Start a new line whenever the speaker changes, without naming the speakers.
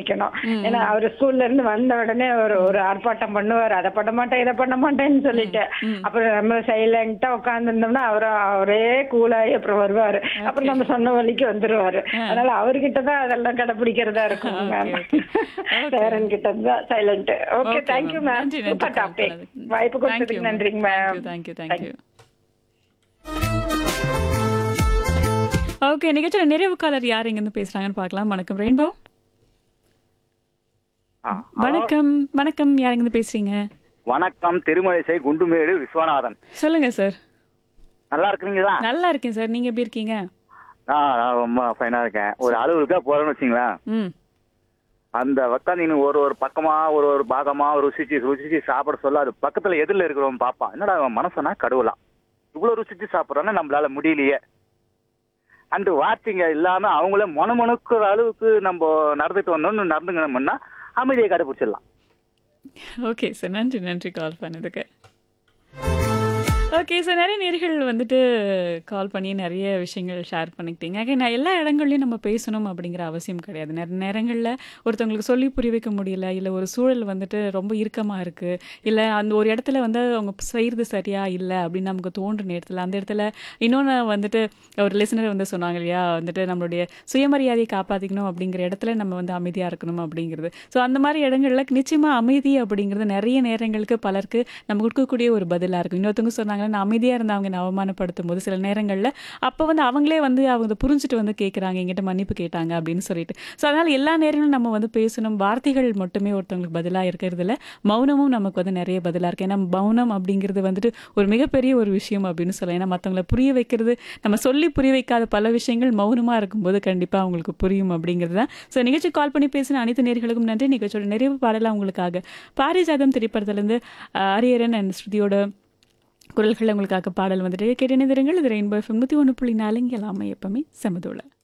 கடைபிடிக்கணும் ஏன்னா அவர் ஸ்கூல்ல இருந்து வந்த உடனே ஒரு ஒரு ஆர்ப்பாட்டம் பண்ணுவார் அதை பண்ண மாட்டேன் இதை பண்ண மாட்டேன்னு சொல்லிட்டு அப்புறம் நம்ம சைலண்டா உட்கார்ந்து இருந்தோம்னா அவரும் அவரே கூலாகி அப்புறம் வருவாரு அப்புறம் நம்ம சொன்ன வழிக்கு வந்துருவாரு அதனால அவர்கிட்ட தான் அதெல்லாம் கடைபிடிக்கிறதா இருக்கும் மேம்
okay. Okay.
பேரன் கிட்ட தான் silent okay
Okay,
thank you
ma'am.
Ma'am
நன்றி, நன்றி
சூப்பர்
call
டாபிக்
பண்ணதுக்கு.
வாய்ப்பு
Thank you,
கொடுத்ததுக்கு
ma'am.
நன்றிங்க ma'am
Thank you, thank you, thank you. Okay நிகழ்ச்சியோட நிறைவு காலர் யார் இங்க இருந்து பேசுறாங்கன்னு பார்க்கலாம் வணக்கம் ரெயின்போ
ஆ,
வணக்கம் வணக்கம் யார் இங்க இருந்து பேசுறீங்க
வணக்கம் திருமழிசை குண்டுமேடு விஸ்வநாதன்
சொல்லுங்க சார்
நல்லா இருக்கிறீங்களா
நல்லா இருக்கேன் சார் நீங்க எப்படி இருக்கீங்க
நான் நான் ரொம்ப ஃபைனா இருக்கேன் ஒரு அலுவலுக்கா போறேன்னு வச்சுங்களேன்
ம்
அந்த உக்காந்து ஒரு ஒரு பக்கமா ஒரு ஒரு பாகமா ருசிச்சு ருசிச்சு சாப்பிட சொல்ல அது பக்கத்துல எதிரில் இருக்கிறவன் பாப்பான் என்னடா அவன் மனசனா கடவுளாம் இவ்வளவு ருசிச்சு சாப்பிட்றான்னா நம்மளால முடியலையே அந்த வார்த்தைங்க இல்லாம அவங்கள மொனமொணுக்குற அளவுக்கு நம்ம நடந்துட்டு வந்தோம்னு நடந்துக்கணும்னா அமைதியை கடைபிடிச்சிடலாம்
ஓகே சார் நன்றி நன்றி கால் பண்ணதுக்கு ஓகே சார் நிறைய நேர்கள் வந்துட்டு கால் பண்ணி நிறைய விஷயங்கள் ஷேர் பண்ணிக்கிட்டீங்க Okay, நான் எல்லா இடங்கள்லையும் நம்ம பேசணும் அப்படிங்கிற அவசியம் கிடையாது நிறைய நேரங்களில் ஒருத்தவங்களுக்கு சொல்லி புரிய வைக்க முடியல இல்லை ஒரு சூழல் வந்துட்டு ரொம்ப இறுக்கமாக இருக்குது இல்லை அந்த ஒரு இடத்துல வந்து அவங்க செய்கிறது சரியா இல்லை அப்படின்னு நமக்கு தோன்ற நேரத்தில் அந்த இடத்துல இன்னொன்று வந்துட்டு ஒரு லிசனர் வந்து சொன்னாங்க இல்லையா வந்துட்டு நம்மளுடைய சுயமரியாதையை காப்பாற்றிக்கணும் அப்படிங்கிற இடத்துல நம்ம வந்து அமைதியாக இருக்கணும் அப்படிங்கிறது ஸோ அந்த மாதிரி இடங்கள்ல நிச்சயமாக அமைதி அப்படிங்கிறது நிறைய நேரங்களுக்கு பலருக்கு நம்ம கொடுக்கக்கூடிய ஒரு பதிலாக இருக்கும் இன்னொருத்தவங்க சொன்னாங்க நான் அமைதியாக இருந்து அவங்க என்னை அவமானப்படுத்தும் போது சில நேரங்களில் அப்போ வந்து அவங்களே வந்து அவங்க புரிஞ்சுட்டு வந்து கேட்குறாங்க எங்கிட்ட மன்னிப்பு கேட்டாங்க அப்படின்னு சொல்லிட்டு ஸோ அதனால் எல்லா நேரங்களும் நம்ம வந்து பேசணும் வார்த்தைகள் மட்டுமே ஒருத்தவங்களுக்கு பதிலாக இருக்கிறதுல மௌனமும் நமக்கு வந்து நிறைய பதிலாக இருக்குது ஏன்னா மௌனம் அப்படிங்கிறது வந்துட்டு ஒரு மிகப்பெரிய ஒரு விஷயம் அப்படின்னு சொல்லலாம் ஏன்னா மற்றவங்கள புரிய வைக்கிறது நம்ம சொல்லி புரிய வைக்காத பல விஷயங்கள் மௌனமாக இருக்கும்போது கண்டிப்பாக அவங்களுக்கு புரியும் அப்படிங்கிறது தான் ஸோ நிகழ்ச்சி கால் பண்ணி பேசின அனைத்து நேர்களுக்கும் நன்றி நிகழ்ச்சியோட நிறைவு பாடலாம் உங்களுக்காக பாரிஜாதம் திரைப்படத்துலேருந்து அரியரன் அண்ட் ஸ்ருதியோட குரல்கள் உங்களுக்காக பாடல் வந்துட்டு கேட்டு நிதிரங்கள் இது ரெயின்போ எஃப்எம் நூற்றி ஒன்று புள்ளி நாலு இங்கே எல்லாமே எப்பவுமே செமதோல